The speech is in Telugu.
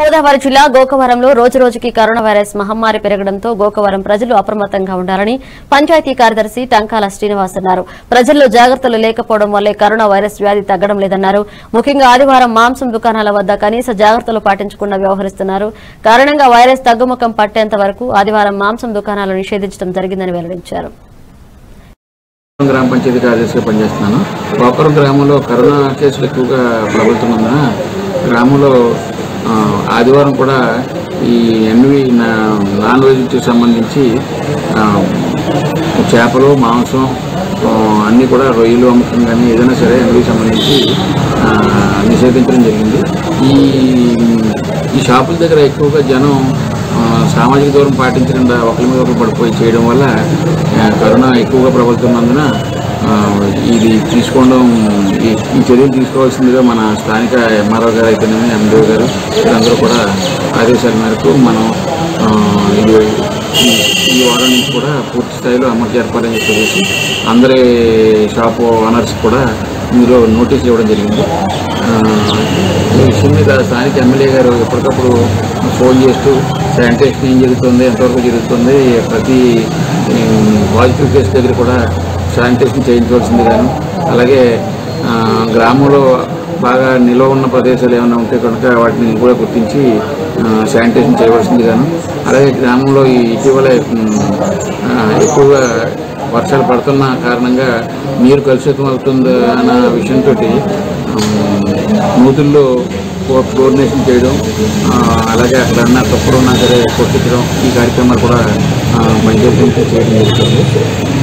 గోదావరి జిల్లా గోకవరంలో రోజు రోజుకి కరోనా వైరస్ మహమ్మారి పెరగడంతో గోకవరం ప్రజలు అప్రమత్తంగా ఉండాలని పంచాయతీ కార్యదర్శి టంకాల శ్రీనివాస్ అన్నారు ప్రజల్లో జాగ్రత్తలు లేకపోవడం వల్లే కరోనా వైరస్ వ్యాధి తగ్గడం లేదన్నారు ముఖ్యంగా ఆదివారం మాంసం దుకాణాల వద్ద కనీస జాగ్రత్తలు పాటించకుండా వ్యవహరిస్తున్నారు కారణంగా వైరస్ తగ్గుముఖం పట్టేంత వరకు ఆదివారం మాంసం దుకాణాలు నిషేధించడం జరిగిందని వెల్లడించారు గ్రామ పంచాయతీ కార్యదర్శిగా పనిచేస్తున్నాను గోపురం గ్రామంలో కరోనా కేసులు ఎక్కువగా ప్రబలుతున్నందున గ్రామంలో ఆ, ఆదివారం కూడా ఈ ఎన్వి నాన్ వెజ్కి సంబంధించి ఆ, చేపలు మాంసం ఆ, అన్నీ కూడా రొయ్యలు అమ్మకం కానీ ఏదైనా సరే ఎన్వికి సంబంధించి ఆ, నిషేధించడం జరిగింది ఈ ఈ షాపుల దగ్గర ఎక్కువగా జనం ఆ, సామాజిక దూరం పాటించకుండా ఒకరి మీద ఒకరు పడిపోయి చేయడం వల్ల ఆ, కరోనా ఎక్కువగా ప్రబలుతున్నందున ఆ, ఇది తీసుకోవడం ఈ- ఈ చర్యలు తీసుకోవాల్సిందిగా మన స్థానిక ఎంఆర్ఓ గారు అయితేనేమి ఎండిఓ గారు వీరందరూ కూడా ఆదేశాల మేరకు మనం ఆ, ఇది ఈ- ఈ వారం నుంచి కూడా పూర్తి స్థాయిలో అమలు జరపాలని చెప్పేసి అందరి షాపు ఓనర్స్ కూడా ఇందులో నోటీస్ ఇవ్వడం జరిగింది ఆ, ఈ విషయం మీద స్థానిక ఎమ్మెల్యే గారు ఎప్పటికప్పుడు ఫోన్ చేస్తూ శానిటేషన్ ఏం జరుగుతుంది ఎంతవరకు జరుగుతుంది ప్రతి పాజిటివ్ కేసు దగ్గర కూడా శానిటేషన్ చేయించవలసింది గాను అలాగే ఆ, గ్రామంలో బాగా నిల్వ ఉన్న ప్రదేశాలు ఏమైనా ఉంటే కనుక వాటిని కూడా గుర్తించి ఆ, శానిటేషన్ చేయవలసింది గాను అలాగే గ్రామంలో ఈ ఇటీవల ఉమ్, ఆ, ఎక్కువగా వర్షాలు పడుతున్న కారణంగా నీరు కలుషితం అవుతుంది అన్న విషయంతో నూతుల్లో క్లోరినేషన్ చేయడం ఆ, అలాగే అక్కడ ఉన్న తప్పులు ఉన్నా సరే కొట్టించడం ఈ కార్యక్రమాలు కూడా ఆ, పంచాయతీ నుంచి చేయడం జరుగుతుంది